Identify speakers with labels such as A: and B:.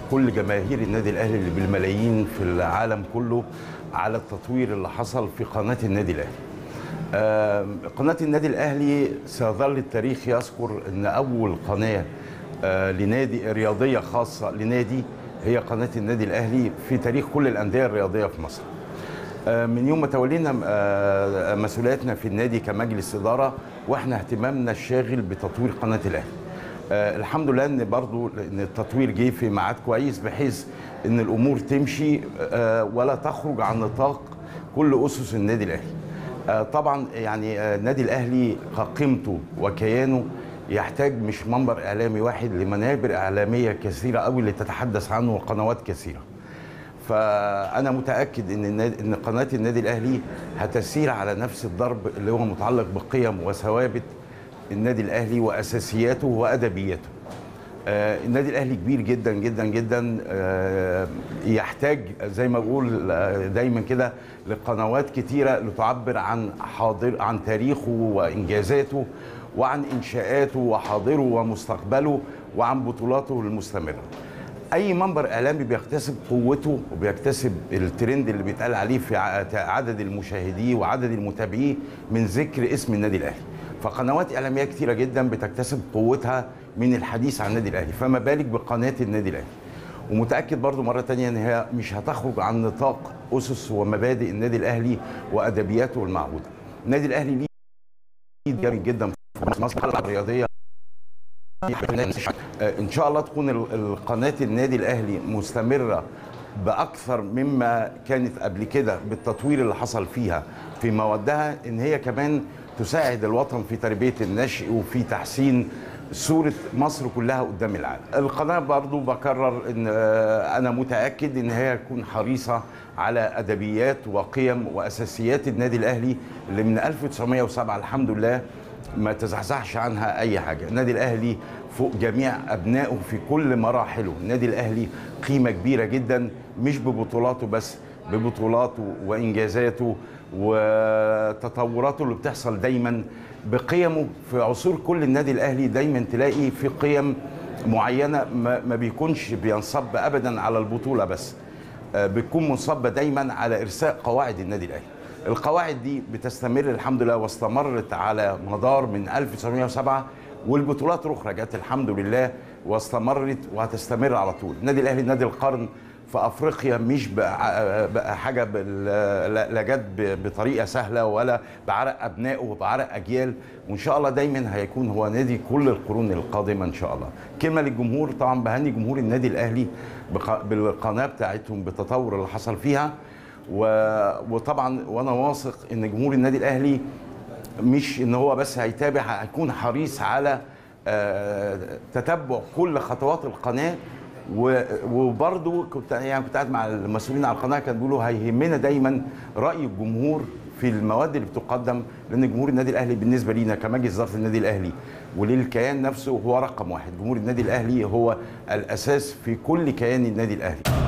A: كل جماهير النادي الاهلي اللي بالملايين في العالم كله على التطوير اللي حصل في قناه النادي الاهلي. آم، قناه النادي الاهلي سيظل التاريخ يذكر ان اول قناه آه، لنادي رياضيه خاصه لنادي هي قناه النادي الاهلي في تاريخ كل الانديه الرياضيه في مصر. آه، من يوم ما تولينا آه، مسؤولياتنا في النادي كمجلس اداره واحنا اهتمامنا الشاغل بتطوير قناه الاهلي. آه، الحمد لله ان برضو ان التطوير جه في ميعاد كويس بحيث ان الامور تمشي آه، ولا تخرج عن نطاق كل اسس النادي الاهلي. آه، طبعا يعني آه، النادي الاهلي كقيمته وكيانه يحتاج مش منبر اعلامي واحد لمنابر اعلاميه كثيره قوي اللي تتحدث عنه وقنوات كثيره. فانا متاكد ان النادي ان قناه النادي الاهلي هتسير على نفس الضرب اللي هو متعلق بقيم وثوابت النادي الاهلي واساسياته وادبياته. آه، النادي الاهلي كبير جدا جدا جدا آه، يحتاج زي ما بقول آه، دايما كده لقنوات كتيره لتعبر عن حاضر عن تاريخه وانجازاته وعن انشاءاته وحاضره ومستقبله وعن بطولاته المستمره. اي منبر اعلامي بيكتسب قوته وبيكتسب الترند اللي بيتقال عليه في ع- عدد المشاهدين وعدد المتابعين من ذكر اسم النادي الاهلي فقنوات اعلاميه كتيره جدا بتكتسب قوتها من الحديث عن النادي الاهلي فما بالك بقناه النادي الاهلي ومتاكد برضو مره تانية ان هي مش هتخرج عن نطاق اسس ومبادئ النادي الاهلي وادبياته المعهوده النادي الاهلي ليه جامد جدا في مصر الرياضيه آه، ان شاء الله تكون ال- القناه النادي الاهلي مستمره باكثر مما كانت قبل كده بالتطوير اللي حصل فيها في موادها ان هي كمان تساعد الوطن في تربيه النشء وفي تحسين صوره مصر كلها قدام العالم. القناه برضو بكرر ان آه، انا متاكد ان هي تكون حريصه على ادبيات وقيم واساسيات النادي الاهلي اللي من 1907 الحمد لله ما تزحزحش عنها اي حاجه النادي الاهلي فوق جميع ابنائه في كل مراحله النادي الاهلي قيمه كبيره جدا مش ببطولاته بس ببطولاته وانجازاته وتطوراته اللي بتحصل دايما بقيمه في عصور كل النادي الاهلي دايما تلاقي في قيم معينه ما ما بيكونش بينصب ابدا على البطوله بس آه، بتكون منصبه دايما على ارساء قواعد النادي الاهلي القواعد دي بتستمر الحمد لله واستمرت على مدار من 1907 والبطولات الاخرى جت الحمد لله واستمرت وهتستمر على طول النادي الاهلي نادي القرن في افريقيا مش بع- بقى حاجه بال- لا لا جت ب- بطريقه سهله ولا بعرق ابنائه وبعرق اجيال وان شاء الله دايما هيكون هو نادي كل القرون القادمه ان شاء الله كلمه للجمهور طبعا بهني جمهور النادي الاهلي بق- بالقناه بتاعتهم بالتطور اللي حصل فيها و- وطبعا وانا واثق ان جمهور النادي الاهلي مش ان هو بس هيتابع هيكون حريص على آه، تتبع كل خطوات القناه و- وبرضه كنت يعني كنت قاعد مع المسؤولين على القناه كانوا بيقولوا هيهمنا دايما راي الجمهور في المواد اللي بتقدم لان جمهور النادي الاهلي بالنسبه لينا كمجلس اداره النادي الاهلي وللكيان نفسه هو رقم واحد جمهور النادي الاهلي هو الاساس في كل كيان النادي الاهلي